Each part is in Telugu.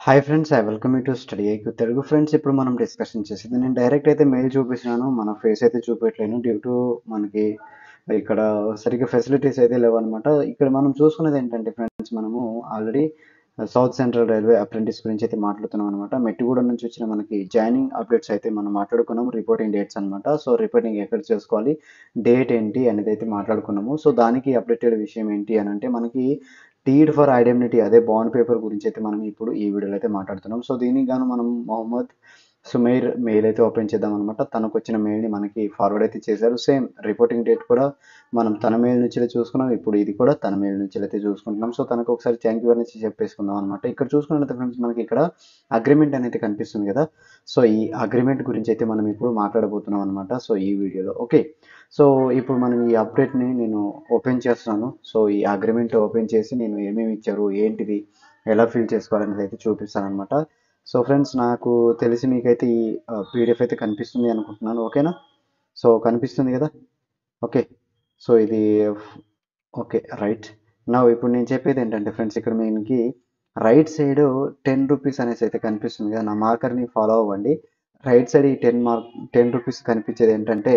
hi friends I welcome you to study IQ Telugu friends ఇప్పుడు మనం డిస్కషన్ చేసేది నేను డైరెక్ట్ అయితే మెయిల్ చూపిస్తున్నాను మన ఫేస్ అయితే చూపించలేను డ్యూ టు మనకి ఇక్కడ సరిగ్గా ఫెసిలిటీస్ అయితే లేవన్నమాట ఇక్కడ మనం చూసుకున్నది ఏంటంటే ఫ్రెండ్స్ మనము already south central railway apprentice గురించి అయితే మాట్లాడుతున్నాం అనమాట మెట్టిగూడ నుంచి వచ్చిన మనకి జాయినింగ్ అప్డేట్స్ అయితే మనం మాట్లాడుకున్నాము రిపోర్టింగ్ డేట్స్ అనమాట సో రిపోర్టింగ్ ఎక్కడ చేసుకోవాలి డేట్ ఏంటి అనేది అయితే మాట్లాడుకున్నాము సో దానికి అప్డేటెడ్ విషయం ఏంటి అని అంటే మనకి టీడ్ ఫర్ ఐడెంటిటీ అదే బాండ్ పేపర్ గురించి అయితే మనం ఇప్పుడు ఈ వీడియోలో అయితే మాట్లాడుతున్నాం సో దీనికి గాను మనం మొహమ్మద్ సుమైర్ మెయిల్ అయితే ఓపెన్ చేద్దాం అనమాట తనకు వచ్చిన మెయిల్ని మనకి ఫార్వర్డ్ అయితే చేశారు సేమ్ రిపోర్టింగ్ డేట్ కూడా మనం తన మెయిల్ నుంచి చూసుకున్నాం ఇప్పుడు ఇది కూడా తన మెయిల్ నుంచి అయితే చూసుకుంటున్నాం సో తనకు ఒకసారి థ్యాంక్ యూ అనేది చెప్పేసుకుందాం అనమాట ఇక్కడ చూసుకున్నట్లయితే ఫ్రెండ్స్ మనకి ఇక్కడ అగ్రిమెంట్ అనేది కనిపిస్తుంది కదా సో ఈ అగ్రిమెంట్ గురించి అయితే మనం ఇప్పుడు మాట్లాడబోతున్నాం అనమాట సో ఈ వీడియోలో ఓకే సో ఇప్పుడు మనం ఈ అప్డేట్ని నేను ఓపెన్ చేస్తున్నాను సో ఈ అగ్రిమెంట్ ఓపెన్ చేసి నేను ఏమేమి ఇచ్చారు ఏంటిది ఎలా ఫిల్ చేసుకోవాలనేది అయితే చూపిస్తాను అనమాట సో ఫ్రెండ్స్ నాకు తెలిసి మీకైతే ఈ పీడిఎఫ్ అయితే కనిపిస్తుంది అనుకుంటున్నాను ఓకేనా సో కనిపిస్తుంది కదా ఓకే సో ఇది ఓకే రైట్ నా ఇప్పుడు నేను చెప్పేది ఏంటంటే ఫ్రెండ్స్ ఇక్కడ మీకు రైట్ సైడ్ టెన్ రూపీస్ అనేసి అయితే కనిపిస్తుంది కదా నా మార్కర్ని ఫాలో అవ్వండి రైట్ సైడ్ ఈ టెన్ మార్క్ టెన్ రూపీస్ కనిపించేది ఏంటంటే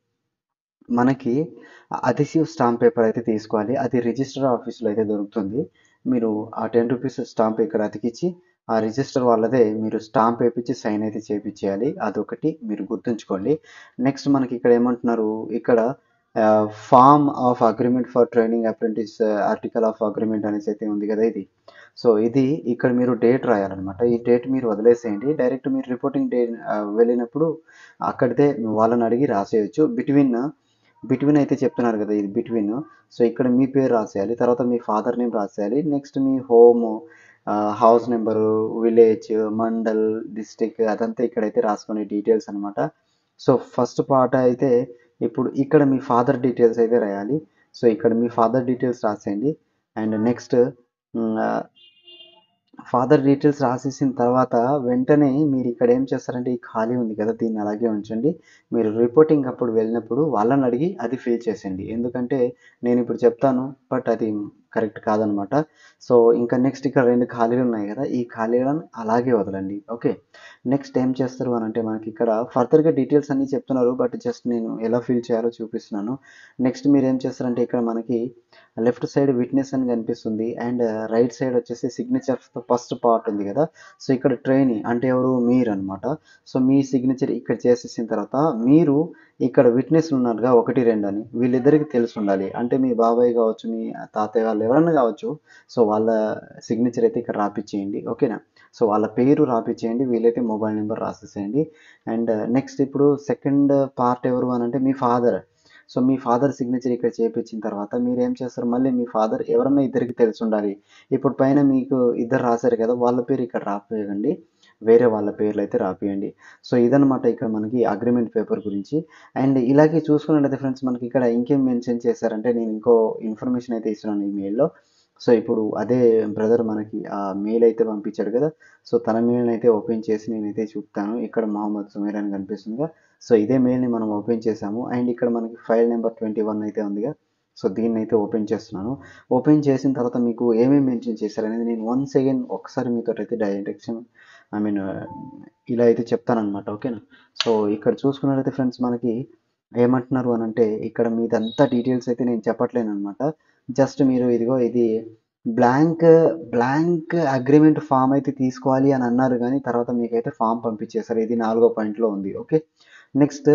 మనకి అధిసివ్ స్టాంప్ పేపర్ అయితే తీసుకోవాలి అది రిజిస్టర్ ఆఫీస్లో అయితే దొరుకుతుంది మీరు ఆ టెన్ రూపీస్ స్టాంప్ ఇక్కడ అతికిచ్చి ఆ రిజిస్టర్ వాళ్ళదే మీరు స్టాంప్ వేపించి సైన్ అయితే చేయించేయాలి అదొకటి మీరు గుర్తుంచుకోండి నెక్స్ట్ మనకి ఇక్కడ ఏమంటున్నారు ఇక్కడ form of agreement for training apprentice article of agreement అనేసి అయితే ఉంది కదా ఇది సో ఇది ఇక్కడ మీరు డేట్ రాయాలన్నమాట ఈ డేట్ మీరు వదిలేసేయండి డైరెక్ట్ మీరు రిపోర్టింగ్ డే వెళ్ళినప్పుడు అక్కడితే వాళ్ళని అడిగి రాసేయచ్చు బిట్వీన్ బిట్వీన్ అయితే చెప్తున్నారు కదా ఇది బిట్వీన్ సో ఇక్కడ మీ పేరు రాసేయాలి తర్వాత మీ ఫాదర్ నేమ్ రాసేయాలి నెక్స్ట్ మీ home house number village mandal district అదంతా ఇక్కడైతే రాసుకునే డీటెయిల్స్ అనమాట సో ఫస్ట్ పార్ట్ అయితే ఇప్పుడు ఇక్కడ మీ ఫాదర్ డీటెయిల్స్ అయితే రాయాలి సో ఇక్కడ మీ ఫాదర్ డీటెయిల్స్ రాసేయండి అండ్ నెక్స్ట్ ఫాదర్ డీటెయిల్స్ రాసేసిన తర్వాత వెంటనే మీరు ఇక్కడ ఏం చేస్తారంటే ఈ ఖాళీ ఉంది కదా దీన్ని అలాగే ఉంచండి మీరు రిపోర్టింగ్ అప్పుడు వెళ్ళినప్పుడు వాళ్ళని అడిగి అది ఫిల్ చేసేయండి ఎందుకంటే నేను ఇప్పుడు చెప్తాను బట్ అది కరెక్ట్ కాదనమాట సో ఇంకా నెక్స్ట్ ఇక్కడ రెండు ఖాళీలు ఉన్నాయి కదా ఈ ఖాళీలను అలాగే వదలండి ఓకే నెక్స్ట్ ఏం చేస్తారు అని అంటే మనకి ఇక్కడ ఫర్దర్గా డీటెయిల్స్ అన్నీ చెప్తున్నారు బట్ జస్ట్ నేను ఎలా ఫిల్ చేయాలో చూపిస్తున్నాను నెక్స్ట్ మీరు ఏం చేస్తారంటే ఇక్కడ మనకి లెఫ్ట్ సైడ్ విట్నెస్ అని కనిపిస్తుంది అండ్ రైట్ సైడ్ వచ్చేసి సిగ్నేచర్ ఫస్ట్ పార్ట్ ఉంది కదా సో ఇక్కడ ట్రైనింగ్ అంటే ఎవరు మీరు అనమాట సో మీ సిగ్నేచర్ ఇక్కడ చేసేసిన తర్వాత మీరు ఇక్కడ విట్నెస్ ఉన్నారుగా ఒకటి రెండు అని వీళ్ళిద్దరికి తెలిసి ఉండాలి అంటే మీ బాబాయ్ కావచ్చు మీ తాతయ్య వాళ్ళు ఎవరన్నా కావచ్చు సో వాళ్ళ సిగ్నేచర్ అయితే ఇక్కడ రాపిచ్చేయండి ఓకేనా సో వాళ్ళ పేరు రాపిచ్చేయండి వీలైతే మొబైల్ నెంబర్ రాసేసేయండి అండ్ నెక్స్ట్ ఇప్పుడు సెకండ్ పార్ట్ ఎవరు అని అంటే మీ ఫాదర్ సో మీ ఫాదర్ సిగ్నేచర్ ఇక్కడ చేయించిన తర్వాత మీరు ఏం చేస్తారు మళ్ళీ మీ ఫాదర్ ఎవరన్నా ఇద్దరికి తెలిసి ఉండాలి ఇప్పుడు పైన మీకు ఇద్దరు రాశారు కదా వాళ్ళ పేరు ఇక్కడ రాపియండి వేరే వాళ్ళ పేర్లు అయితే రాపియండి సో ఇదనమాట ఇక్కడ మనకి అగ్రిమెంట్ పేపర్ గురించి అండ్ ఇలాగే చూసుకున్నట్లయితే ఫ్రెండ్స్ మనకి ఇక్కడ ఇంకేం మెన్షన్ చేశారంటే నేను ఇంకో ఇన్ఫర్మేషన్ అయితే ఇస్తున్నాను ఈ మెయిల్లో సో ఇప్పుడు అదే బ్రదర్ మనకి ఆ మెయిల్ అయితే పంపించాడు కదా సో తన మెయిల్ని అయితే ఓపెన్ చేసి నేనైతే చూపుతాను ఇక్కడ మహమ్మద్ సుమేర్ అని కనిపిస్తుందిగా సో ఇదే మెయిల్ని మనం ఓపెన్ చేసాము అండ్ ఇక్కడ మనకి ఫైల్ నెంబర్ ట్వంటీ వన్ అయితే ఉందిగా సో దీన్ని అయితే ఓపెన్ చేస్తున్నాను ఓపెన్ చేసిన తర్వాత మీకు ఏమేమి మెన్షన్ చేశారనేది నేను వన్స్ అగైన్ ఒకసారి మీతో అయితే డైరెక్షన్ ఐ మీన్ ఇలా అయితే చెప్తానమాట ఓకేనా సో ఇక్కడ చూసుకున్నట్లయితే ఫ్రెండ్స్ మనకి ఏమంటున్నారు అని అంటే ఇక్కడ మీదంతా డీటెయిల్స్ అయితే నేను చెప్పట్లేను అనమాట జస్ట్ మీరు ఇదిగో ఇది బ్లాంక్ బ్లాంక్ అగ్రిమెంట్ ఫామ్ అయితే తీసుకోవాలి అని అన్నారు కానీ తర్వాత మీకైతే ఫామ్ పంపించేశారు ఇది నాలుగో పాయింట్లో ఉంది ఓకే నెక్స్ట్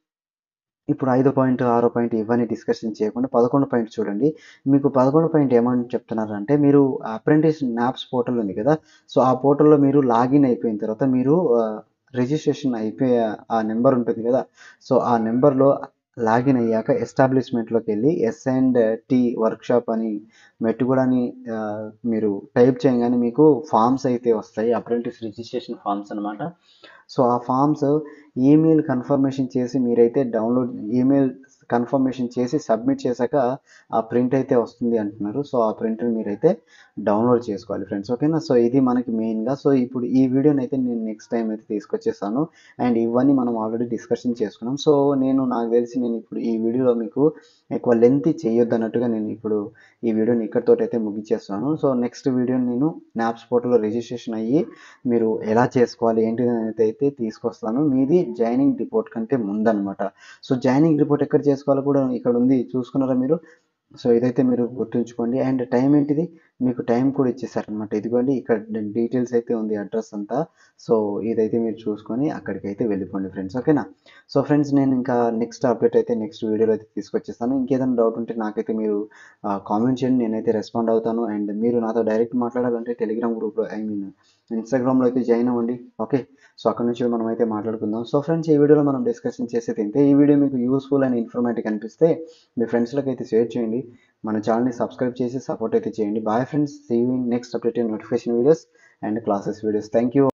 ఇప్పుడు ఐదో పాయింట్ ఆరో పాయింట్ ఇవన్నీ డిస్కషన్ చేయకుండా పదకొండు పాయింట్ చూడండి మీకు పదకొండు పాయింట్ ఏమని చెప్తున్నారు అంటే మీరు అప్రెంటిస్ న్యాప్స్ పోర్టల్ ఉంది కదా సో ఆ పోర్టల్లో మీరు లాగిన్ అయిపోయిన తర్వాత మీరు రిజిస్ట్రేషన్ అయిపోయే ఆ నెంబర్ ఉంటుంది కదా సో ఆ నెంబర్లో లాగిన్ అయ్యాక ఎస్టాబ్లిష్మెంట్లోకి వెళ్ళి ఎస్ అండ్ టీ వర్క్షాప్ అని మెట్టుగూడని మీరు టైప్ చేయగానే మీకు ఫామ్స్ అయితే వస్తాయి అప్రెంటిస్ రిజిస్ట్రేషన్ ఫామ్స్ అనమాట సో ఆ ఫామ్స్ ఈమెయిల్ కన్ఫర్మేషన్ చేసి మీరైతే డౌన్లోడ్ ఈమెయిల్ కన్ఫర్మేషన్ చేసి సబ్మిట్ చేశాక ఆ ప్రింట్ అయితే వస్తుంది అంటున్నారు సో ఆ ప్రింట్ని మీరైతే డౌన్లోడ్ చేసుకోవాలి ఫ్రెండ్స్ ఓకేనా సో ఇది మనకి మెయిన్గా సో ఇప్పుడు ఈ వీడియోని అయితే నేను నెక్స్ట్ టైం అయితే తీసుకొచ్చేస్తాను అండ్ ఇవన్నీ మనం ఆల్రెడీ డిస్కషన్ చేసుకున్నాం సో నేను నాకు తెలిసి నేను ఇప్పుడు ఈ వీడియోలో మీకు ఎక్కువ లెంత్ చేయొద్దు అన్నట్టుగా నేను ఇప్పుడు ఈ వీడియోని ఇక్కడితో అయితే ముగించేస్తున్నాను సో నెక్స్ట్ వీడియోని నేను నాప్స్ పోర్టల్లో రిజిస్ట్రేషన్ అయ్యి మీరు ఎలా చేసుకోవాలి ఏంటి అనేది అయితే తీసుకొస్తాను మీది జాయినింగ్ రిపోర్ట్ కంటే ముందనమాట సో జాయినింగ్ రిపోర్ట్ ఎక్కడ చేసుకోవాలో కూడా ఇక్కడ ఉంది చూసుకున్నారా మీరు సో ఇదైతే మీరు గుర్తుంచుకోండి అండ్ టైం ఏంటిది మీకు టైం కూడా ఇచ్చేసారనమాట ఇదిగోండి ఇక్కడ డీటెయిల్స్ అయితే ఉంది అడ్రస్ అంతా సో ఇదైతే మీరు చూసుకొని అక్కడికి అయితే వెళ్ళిపోండి ఫ్రెండ్స్ ఓకేనా సో ఫ్రెండ్స్ నేను ఇంకా నెక్స్ట్ అప్డేట్ అయితే నెక్స్ట్ వీడియోలో అయితే తీసుకొచ్చేస్తాను ఇంకేదైనా డౌట్ ఉంటే నాకైతే మీరు కామెంట్ చేయండి నేనైతే రెస్పాండ్ అవుతాను అండ్ మీరు నాతో డైరెక్ట్ మాట్లాడాలంటే టెలిగ్రామ్ గ్రూప్లో ఐ మీన్ ఇన్స్టాగ్రామ్లో అయితే జాయిన్ అవ్వండి ఓకే సో అక్కడ నుంచి మనం అయితే మాట్లాడుకుందాం సో ఫ్రెండ్స్ ఈ వీడియోలో మనం డిస్కషన్ చేసేది ఇంతే ఈ వీడియో మీకు యూస్ఫుల్ అండ్ ఇన్ఫర్మేటివ్ అనిపిస్తే మీ ఫ్రెండ్స్లకు అయితే షేర్ చేయండి మన ఛానల్ని సబ్స్క్రైబ్ చేసి సపోర్ట్ అయితే చేయండి bye friends see you in next updated notification videos and classes videos thank you